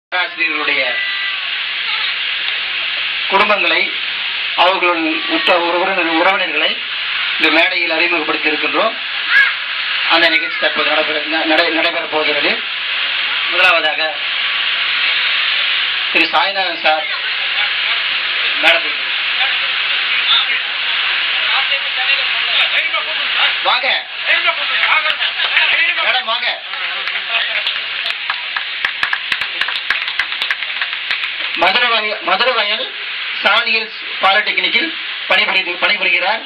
ஆசிரியர்களுடைய குடும்பங்களை அவர்கள் உற்ற உறவினர் உறவினர்களை இந்த மேடையில் அறிமுகப்படுத்தி இருக்கின்றோம் அந்த நிகழ்ச்சி தற்போது நடைபெற நடை- நடைபெறப் போகிறது முதலாவதாக திரு சாய்நாதன் சார் மேடத்தில் வாங்க மேடம் வாங்க மதுரை வய- மதுரை வயல் சாணியல் பாலிடெக்னிக்கில் பணிபுரி பணிபுரிகிறார்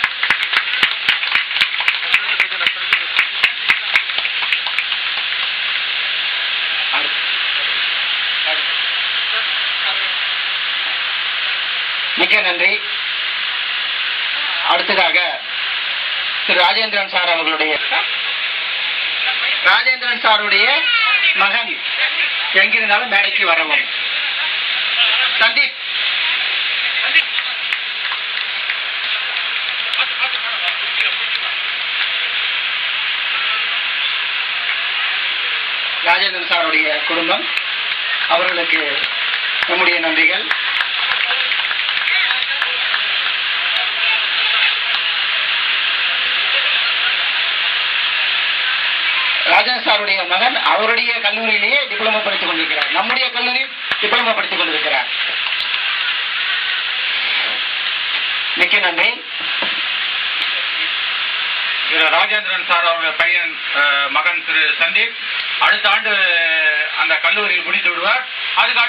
மிக்க நன்றி அடுத்ததாக திரு ராஜேந்திரன் சார் அவர்களுடைய ராஜேந்திரன் சாருடைய மகன் எங்கிருந்தாலும் மேடைக்கு வரவும் சந்தீப் ராஜேந்திரன் சாருடைய குடும்பம் அவர்களுக்கு நம்முடைய நன்றிகள் ராஜேந்திரன் சாருடைய மகன் அவருடைய கல்லூரியிலேயே டிப்ளமோ படித்துக் கொண்டிருக்கிறார் நம்முடைய கல்லூரியில் டிப்ளமோ படித்துக் கொண்டிருக்கிறார் மிக்க நன்றி திரு ராஜேந்திரன் சார் அவருடைய பையன் அஹ், மகன் திரு சந்தீப் அடுத்த ஆண்டு அந்த கல்லூரியில் முடித்து விடுவார் அதுக்கு